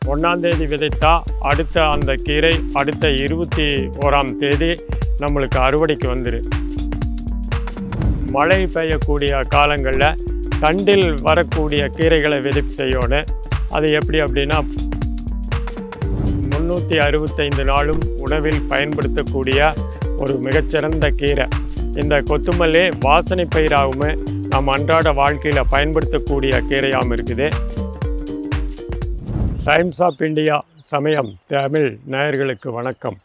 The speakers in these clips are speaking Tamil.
ஒன்றாந்தேதி விதைத்தா அடுத்த அந்த கீரை அடுத்த இருபத்தி ஓராம் தேதி நம்மளுக்கு அறுவடைக்கு வந்துரு மழை பெய்யக்கூடிய காலங்களில் தண்டில் வரக்கூடிய கீரைகளை விதைப்பு செய்யணும் அது எப்படி அப்படின்னா முந்நூற்றி அறுபத்தைந்து நாளும் உணவில் பயன்படுத்தக்கூடிய ஒரு மிகச்சிறந்த கீரை இந்த கொத்துமல்லி வாசனை பயிராகவும் நாம் அன்றாட வாழ்க்கையில் பயன்படுத்தக்கூடிய கீரையாகவும் இருக்குது டைம்ஸ் ஆஃப் இந்தியா சமயம் தமிழ் நேயர்களுக்கு வணக்கம்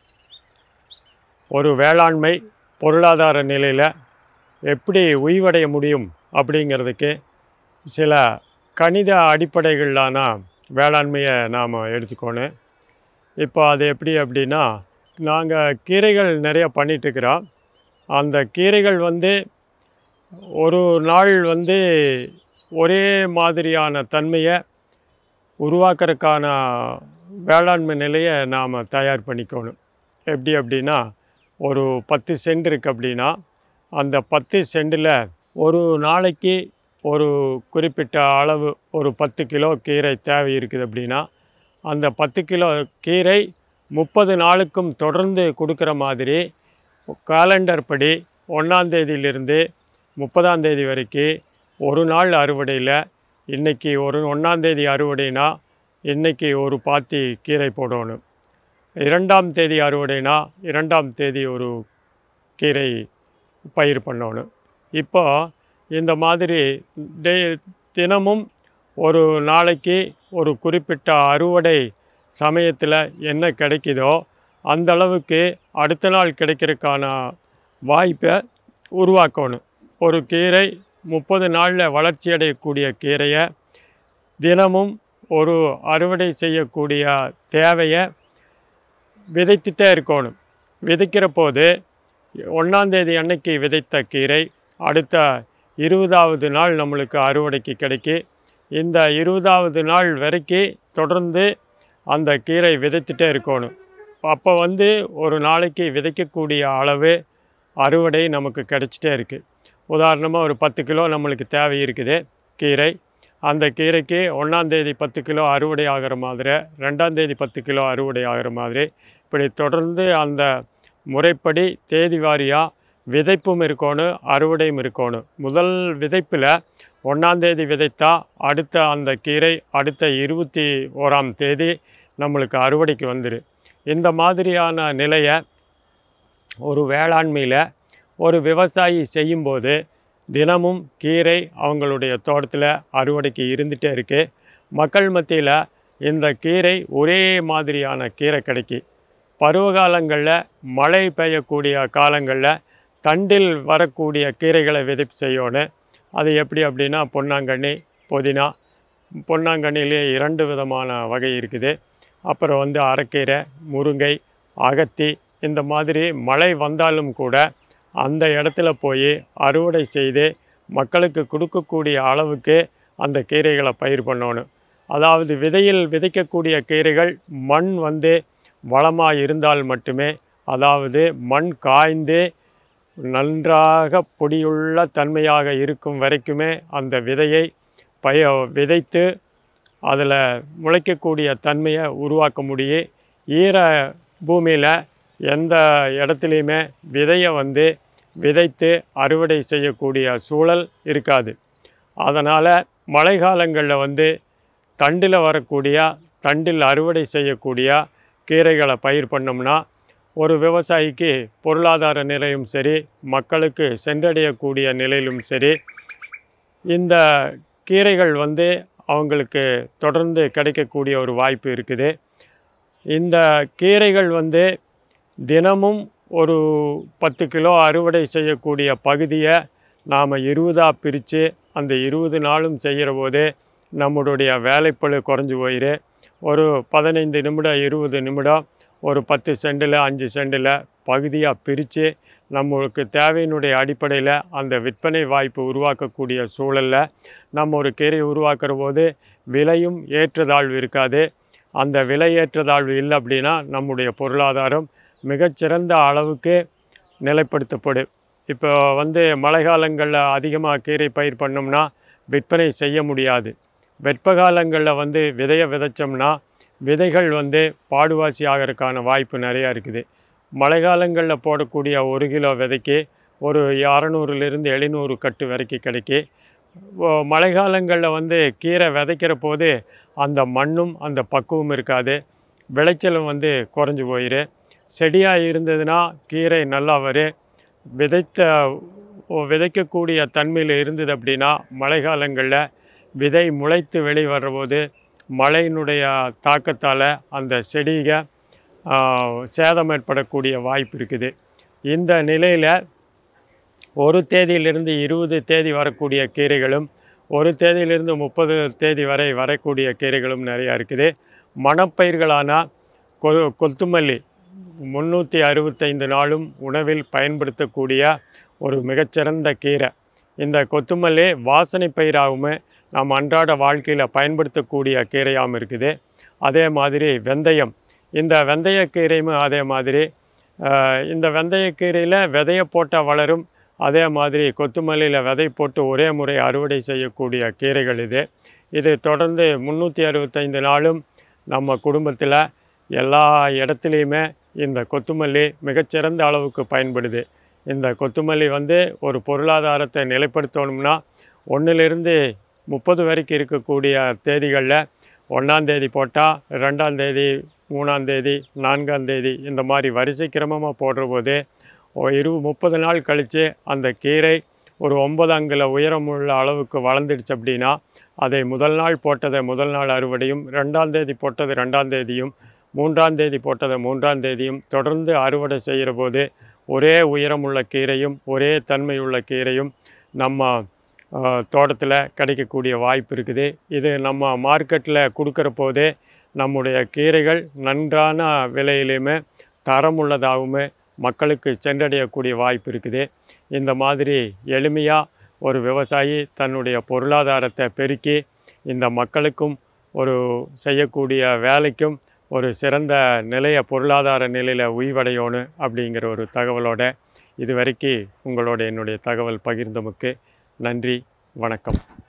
ஒரு வேளாண்மை பொருளாதார நிலையில் எப்படி உய்வடைய முடியும் அப்படிங்கிறதுக்கு சில கணித அடிப்படைகளான வேளாண்மையை நாம் எடுத்துக்கணும் இப்போ அது எப்படி அப்படின்னா நாங்கள் கீரைகள் நிறைய பண்ணிகிட்ருக்குறோம் அந்த கீரைகள் வந்து ஒரு நாள் வந்து ஒரே மாதிரியான தன்மையை உருவாக்குறதுக்கான வேளாண்மை நிலையை நாம் தயார் பண்ணிக்கணும் எப்படி அப்படின்னா ஒரு பத்து சென்ட் இருக்குது அப்படின்னா அந்த பத்து சென்டில் ஒரு நாளைக்கு ஒரு குறிப்பிட்ட அளவு ஒரு பத்து கிலோ கீரை தேவை இருக்குது அப்படின்னா அந்த பத்து கிலோ கீரை முப்பது நாளுக்கும் தொடர்ந்து கொடுக்குற மாதிரி காலண்டர் படி ஒன்றாந்தேதியிலிருந்து முப்பதாம் தேதி வரைக்கும் ஒரு நாள் அறுவடையில் இன்றைக்கி ஒரு ஒன்றாந்தேதி அறுவடைனா இன்றைக்கி ஒரு பாத்தி கீரை போடணும் இரண்டாம் தேதி அறுவடைனா இரண்டாம் தேதி ஒரு கீரை பயிர் பண்ணணும் இப்போ இந்த மாதிரி டே தினமும் ஒரு நாளைக்கு ஒரு குறிப்பிட்ட அறுவடை சமயத்தில் என்ன கிடைக்குதோ அந்த அளவுக்கு அடுத்த நாள் கிடைக்கிறதுக்கான வாய்ப்பை உருவாக்கணும் ஒரு கீரை முப்பது நாளில் வளர்ச்சி அடையக்கூடிய கீரையை தினமும் ஒரு அறுவடை செய்யக்கூடிய தேவையை விதைத்துட்டே இருக்கணும் விதைக்கிற போது ஒன்றாந்தேதி அன்னைக்கு விதைத்த கீரை அடுத்த இருபதாவது நாள் நம்மளுக்கு அறுவடைக்கு கிடைக்கி இந்த இருபதாவது நாள் வரைக்கும் தொடர்ந்து அந்த கீரை விதைத்துட்டே இருக்கணும் அப்போ வந்து ஒரு நாளைக்கு விதைக்கக்கூடிய அளவு அறுவடை நமக்கு கிடைச்சிட்டே இருக்குது உதாரணமாக ஒரு பத்து கிலோ நம்மளுக்கு தேவை இருக்குது கீரை அந்த கீரைக்கு ஒன்றாந்தேதி பத்து கிலோ அறுவடை ஆகிற மாதிரி ரெண்டாந்தேதி பத்து கிலோ அறுவடை ஆகிற மாதிரி இப்படி தொடர்ந்து அந்த முறைப்படி தேதி வாரியாக விதைப்பும் இருக்கணும் அறுவடையும் இருக்கணும் முதல் விதைப்பில் ஒன்றாந்தேதி விதைத்தா அடுத்த அந்த கீரை அடுத்த இருபத்தி ஓராம் தேதி நம்மளுக்கு அறுவடைக்கு வந்துடும் இந்த மாதிரியான நிலையை ஒரு வேளாண்மையில் ஒரு விவசாயி செய்யும்போது தினமும் கீரை அவங்களுடைய தோட்டத்தில் அறுவடைக்கு இருந்துகிட்டே இருக்குது மக்கள் மத்தியில் இந்த கீரை ஒரே மாதிரியான கீரை கிடைக்கி பருவகாலங்களில் மழை பெய்யக்கூடிய காலங்களில் தண்டில் வரக்கூடிய கீரைகளை விதைப்பு செய்யணும் அது எப்படி அப்படின்னா பொன்னாங்கண்ணி புதினா பொன்னாங்கண்ணிலே இரண்டு விதமான வகை இருக்குது அப்புறம் வந்து அரைக்கீரை முருங்கை அகத்தி இந்த மாதிரி மழை வந்தாலும் கூட அந்த இடத்துல போய் அறுவடை செய்து மக்களுக்கு கொடுக்கக்கூடிய அளவுக்கு அந்த கீரைகளை பயிர் பண்ணணும் அதாவது விதையில் விதைக்கக்கூடிய கீரைகள் மண் வந்து வளமாக இருந்தால் மட்டுமே அதாவது மண் காய்ந்து நன்றாக பொடியுள்ள தன்மையாக இருக்கும் வரைக்குமே அந்த விதையை பய விதைத்து அதில் முளைக்கக்கூடிய தன்மையை உருவாக்க முடியும் ஈர பூமியில் எந்த இடத்துலையுமே விதையை வந்து விதைத்து அறுவடை செய்யக்கூடிய சூழல் இருக்காது அதனால் மழை காலங்களில் வந்து தண்டில் வரக்கூடிய தண்டில் அறுவடை செய்யக்கூடிய கீரைகளை பயிர் பண்ணோம்னா ஒரு விவசாயிக்கு பொருளாதார நிலையும் சரி மக்களுக்கு சென்றடையக்கூடிய நிலையிலும் சரி இந்த கீரைகள் வந்து அவங்களுக்கு தொடர்ந்து கிடைக்கக்கூடிய ஒரு வாய்ப்பு இருக்குது இந்த கீரைகள் வந்து தினமும் ஒரு பத்து கிலோ அறுவடை செய்யக்கூடிய பகுதியை நாம் இருபதாக பிரித்து அந்த இருபது நாளும் செய்கிற போது நம்மளுடைய வேலைப்பளு குறைஞ்சி போயிரு ஒரு பதினைந்து நிமிடம் இருபது நிமிடம் ஒரு பத்து சென்டில் அஞ்சு சென்டில் பகுதியாக பிரித்து நம்மளுக்கு தேவையினுடைய அடிப்படையில் அந்த விற்பனை வாய்ப்பு உருவாக்கக்கூடிய சூழலில் நம்ம ஒரு கீரை உருவாக்குற போது விலையும் ஏற்றதாழ்வு இருக்காது அந்த விலை ஏற்றதாழ்வு இல்லை அப்படின்னா நம்முடைய பொருளாதாரம் மிகச்சிறந்த அளவுக்கு நிலைப்படுத்தப்படும் இப்போ வந்து மழை காலங்களில் அதிகமாக கீரை பயிர் பண்ணோம்னா விற்பனை செய்ய முடியாது வெப்ப காலங்களில் வந்து விதையை விதைச்சோம்னா விதைகள் வந்து பாடுவாசி ஆகிறதுக்கான வாய்ப்பு நிறையா இருக்குது மழை காலங்களில் போடக்கூடிய ஒரு கிலோ விதைக்கு ஒரு அறநூறுலேருந்து எழுநூறு கட்டு வரைக்கும் கிடைக்கி ஓ- மழை காலங்களில் வந்து கீரை விதைக்கிற போது அந்த மண்ணும் அந்த பக்குவம் இருக்காது விளைச்சலும் வந்து குறைஞ்சி போயிரு செடியாக இருந்ததுன்னா கீரை நல்லா வரும் விதைத்த ஓ- விதைக்கக்கூடிய தன்மையில் இருந்தது அப்படின்னா மழை காலங்களில் விதை முளைத்து வெளிவர போது மழையினுடைய தாக்கத்தால் அந்த செடிக ஆ, சேதம் ஏற்படக்கூடிய வாய்ப்பு இருக்குது இந்த நிலையில் ஒரு தேதியிலிருந்து இருபது தேதி வரக்கூடிய கீரைகளும் ஒரு தேதியிலிருந்து முப்பது தேதி வரை வரக்கூடிய கீரைகளும் நிறையா இருக்குது மணப்பயிர்களான கொ கொத்துமல்லி முந்நூற்றி அறுபத்தைந்து நாளும் உணவில் பயன்படுத்தக்கூடிய ஒரு மிகச்சிறந்த கீரை இந்த கொத்துமல்லி வாசனை பயிராகவும் நாம் அன்றாட வாழ்க்கையில் பயன்படுத்தக்கூடிய கீரையாகவும் இருக்குது அதே மாதிரி வெந்தயம் இந்த வெந்தயக்கீரையும் அதே மாதிரி ஆஹ், இந்த வெந்தயக்கீரையில் விதையை போட்டால் வளரும் அதே மாதிரி கொத்துமல்லியில் விதை போட்டு ஒரே முறை அறுவடை செய்யக்கூடிய கீரைகள் இது இது தொடர்ந்து முந்நூற்றி அறுபத்தைந்து நாளும் நம்ம குடும்பத்தில் எல்லா இடத்துலையுமே இந்த கொத்துமல்லி மிகச்சிறந்த அளவுக்கு பயன்படுது இந்த கொத்துமல்லி வந்து ஒரு பொருளாதாரத்தை நிலைப்படுத்தணும்னா ஒன்றிலிருந்து முப்பது வரைக்கும் இருக்கக்கூடிய தேதிகளில் ஒன்றாந்தேதி போட்டால் ரெண்டாந்தேதி மூணாந்தேதி நான்காந்தேதி இந்த மாதிரி வரிசை கிரமமாக போடுற போது ஒரு இரு முப்பது நாள் கழித்து அந்த கீரை ஒரு ஒன்பது அங்குல உயரமுள்ள அளவுக்கு வளர்ந்துடுச்சு அப்படின்னா அதை முதல் நாள் போட்டதை முதல் நாள் அறுவடையும் ரெண்டாம் தேதி போட்டது ரெண்டாம் தேதியும் மூன்றாம் தேதி போட்டதை மூன்றாம் தேதியும் தொடர்ந்து அறுவடை செய்கிற போது ஒரே உயரமுள்ள கீரையும் ஒரே தன்மையுள்ள கீரையும் நம்ம தோட்டத்தில் கிடைக்கக்கூடிய வாய்ப்பு இருக்குது இது நம்ம மார்க்கெட்டில் கொடுக்குற போதே நம்முடைய கீரைகள் நன்றான விலையிலையுமே தரமுள்ளதாகவும் மக்களுக்கு சென்றடையக்கூடிய வாய்ப்பு இருக்குது இந்த மாதிரி எளிமையாக ஒரு விவசாயி தன்னுடைய பொருளாதாரத்தை பெருக்கி இந்த மக்களுக்கும் ஒரு செய்யக்கூடிய வேலைக்கும் ஒரு சிறந்த நிலைய பொருளாதார நிலையில் உய்வடையணும் அப்படிங்கிற ஒரு தகவலோட இதுவரைக்கும் உங்களோட என்னுடைய தகவல் பகிர்ந்தமுக்கு நன்றி வணக்கம்